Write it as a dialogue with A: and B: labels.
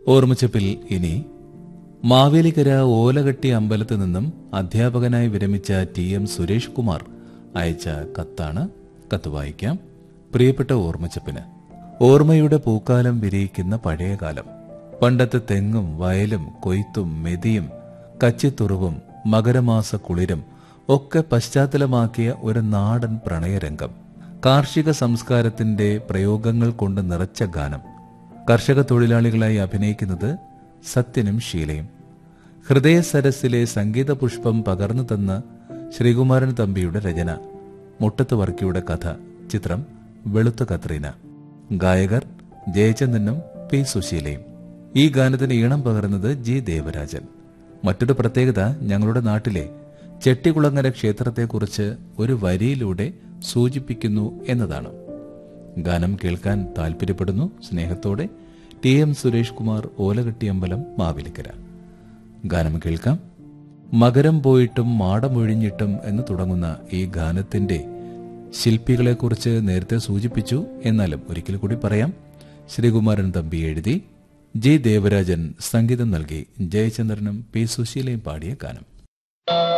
A: ഓർമ്മച്ചപ്പിൽ ഇനി മാവേലിക്കര ഓലകെട്ടി അമ്പലത്തിൽ നിന്നും അധ്യാപകനായി വിരമിച്ച ടി എം സുരേഷ് കുമാർ അയച്ച കത്താണ് കത്ത് വായിക്കാം പ്രിയപ്പെട്ട ഓർമ്മച്ചപ്പിന് ഓർമ്മയുടെ പൂക്കാലം വിരിയിക്കുന്ന പഴയ കാലം പണ്ടത്തെ തെങ്ങും വയലും കൊയ്ത്തും മെതിയും കച്ചിത്തുറുവും മകരമാസ കുളിരും ഒക്കെ പശ്ചാത്തലമാക്കിയ ഒരു നാടൻ പ്രണയരംഗം കാർഷിക സംസ്കാരത്തിന്റെ പ്രയോഗങ്ങൾ കൊണ്ട് നിറച്ച ഗാനം കർഷക തൊഴിലാളികളായി അഭിനയിക്കുന്നത് സത്യനും ഷീലയും ഹൃദയ സരസിലെ സംഗീത പുഷ്പം പകർന്നു തന്ന ശ്രീകുമാരൻ തമ്പിയുടെ രചന മുട്ടത്ത് വർക്കിയുടെ കഥ ചിത്രം വെളുത്ത കത്രീന ഗായകർ ജയചന്ദ്രനും പി സുശീലയും ഈ ഗാനത്തിന് ഈണം പകർന്നത് ജി ദേവരാജൻ മറ്റൊരു പ്രത്യേകത ഞങ്ങളുടെ നാട്ടിലെ ചെട്ടികുളങ്ങര ക്ഷേത്രത്തെക്കുറിച്ച് ഒരു വരിയിലൂടെ സൂചിപ്പിക്കുന്നു എന്നതാണ് ഗാനം കേൾക്കാൻ താല്പര്യപ്പെടുന്നു സ്നേഹത്തോടെ ടി എം സുരേഷ് കുമാർ ഓലകെട്ടിയമ്പലം മാവേലിക്കര ഗാനം കേൾക്കാം മകരം പോയിട്ടും മാടമൊഴിഞ്ഞിട്ടും എന്ന് തുടങ്ങുന്ന ഈ ഗാനത്തിന്റെ ശില്പികളെക്കുറിച്ച് നേരത്തെ സൂചിപ്പിച്ചു എന്നാലും ഒരിക്കൽ കൂടി പറയാം ശ്രീകുമാരൻ തമ്പി എഴുതി ജി ദേവരാജൻ സംഗീതം നൽകി ജയചന്ദ്രനും പി സുശീലയും പാടിയ ഗാനം